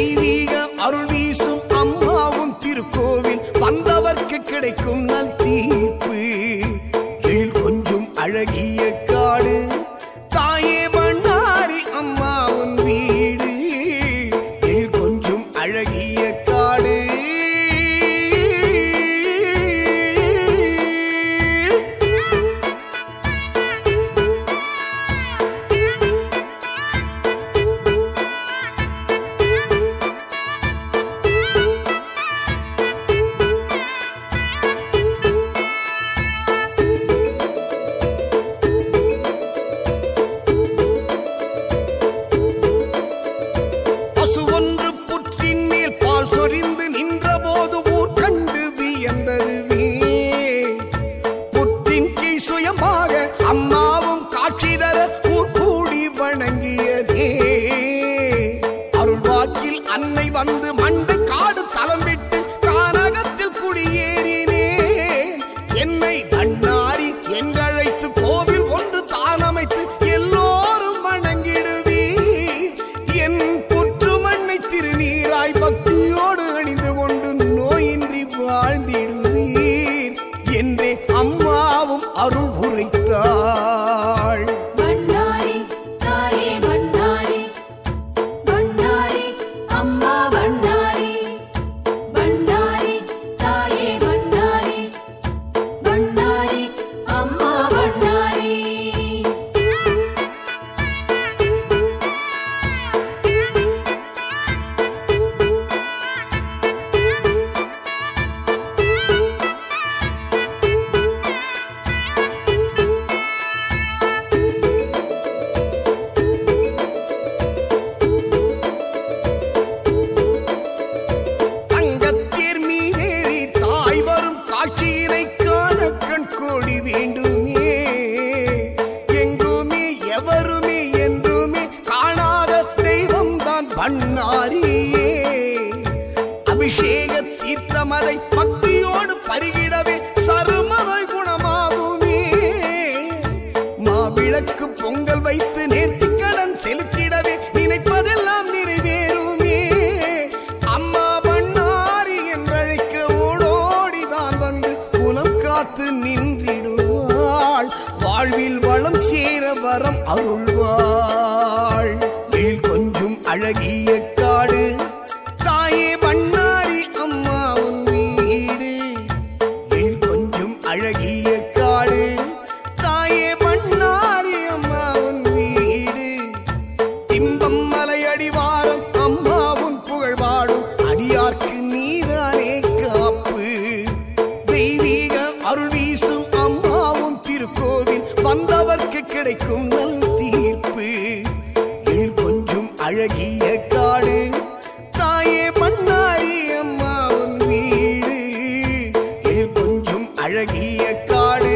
தெய்வீக அருள் வீசும் அம்மாவும் திருக்கோவில் வந்தவர்க்கு கிடைக்கும் நல் தீர்ப்பு எழில் கொஞ்சம் அழகிய காடு தாயே பண்ணாரி அம்மாவும் வீடு எழில் கொஞ்சம் அழகிய காடு பசு ஒன்று புற்றின் மேல் பால் சொரிந்து நின்ற போது ஊர் கண்டு வியந்ததுவே புற்றின் கீழ் சுயமாக அம்மாவும் காட்சி தர ஊர் கூடி வணங்கியதே அருள்வாக்கில் அன்னை வந்து மண்டு காடு தலம் விட்டு கானகத்தில் குடியேறினேன் என்னை கண்ணாரி என்றழைத்து கோவில் ஒன்று தானமைத்து எல்லோரும் வணங்கிடுவீர் என் புற்று மண்ணை திருநீராய் பக்தியோடு அணிந்து கொண்டு நோயின்றி வாழ்ந்திடுவீர் என்றே அம்மாவும் அருள் உரைத்தாள் பண்ணாரி தாயே பண்ணாரி பண்ணாரி அம்மா பண்ணாரி பண்ணாரி தாயே பண்ணாரி பண்ணாரி அம்மா பண்ணாரி தங்கத்தேர் மீதேறி தாய் வரும் காட்சியினை காண கண் கோடி வேண்டுமே எங்குமே எவருமே என்றுமே காணாத தெய்வம் தான் பண்ணாரியே அபிஷேக தீர்த்தமதை பக்தியோடு பருகிடவே சருமநோய் குணமாகுமே மாவிளக்கு பொங்கல் வைத்து நேர்த்திக்கடன் செலுத்திடவே நினைப்பதெல்லாம் நிறைவேறுமே அம்மா பண்ணாரி என்றழைக்க ஓடோடிதான் வந்து குலம் காத்து நின்றிடுவாள் வாழ்வில் வளம் சேர வரம் அருள்வாள் எழில் கொஞ்சம் அழகிய காடு தாயே பண்ணாரி அம்மா உன் வீடு எழில் கொஞ்சம் அழகிய காடு தாயே பண்ணாரி அம்மா உன் வீடு திம்பம் மலை அடிவாரம் அம்மாவும் புகழ் பாடும் அடியார்க்கு நீதானே காப்பு தெய்வீக அருள் வீசும் அம்மாவும் திருக்கோவில் வந்தவர்க்கு கிடைக்கும் நல் தீர்ப்பு எழில் கொஞ்சம் அழகிய காடு தாயே பண்ணாரி அம்மா உன் வீடு எழில் கொஞ்சம் அழகிய காடு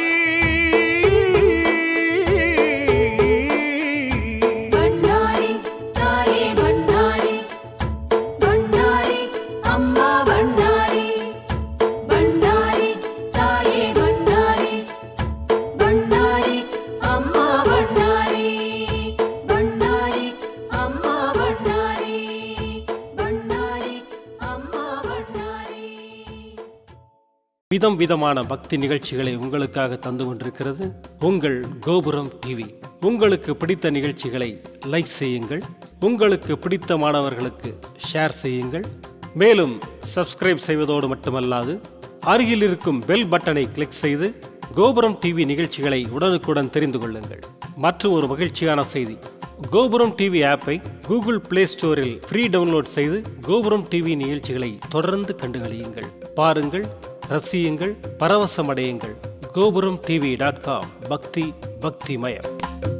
பண்ணாரி தாயே பண்ணாரி பண்ணாரி அம்மா பண்ணாரி பண்ணாரி தாயே பண்ணாரி பண்ணாரி அம்மா பண்ணாரி பண்ணாரி அம்மா பண்ணாரி பண்ணாரி அம்மா பண்ணாரி விதம் விதமான பக்தி நிகழ்ச்சிகளை உங்களுக்காக தந்து கொண்டிருக்கிறது உங்கள் கோபுரம் டிவி உங்களுக்கு பிடித்த நிகழ்ச்சிகளை லைக் செய்யுங்கள் உங்களுக்கு பிடித்த மாணவர்களுக்கு ஷேர் செய்யுங்கள் மேலும் சப்ஸ்கிரைப் செய்வதோடு மட்டுமல்லாது அருகில் இருக்கும் பெல் பட்டனை கிளிக் செய்து கோபுரம் டிவி நிகழ்ச்சிகளை உடனுக்குடன் தெரிந்து கொள்ளுங்கள் மற்றும் ஒரு மகிழ்ச்சியான செய்தி கோபுரம் டிவி ஆப்பை கூகுள் பிளே ஸ்டோரில் ஃப்ரீ டவுன்லோட் செய்து கோபுரம் டிவி நிகழ்ச்சிகளை தொடர்ந்து கண்டுகளியுங்கள் பாருங்கள் ரசியுங்கள் பரவசமடையுங்கள் கோபுரம் டிவி டாட் காம் பக்தி பக்திமயம்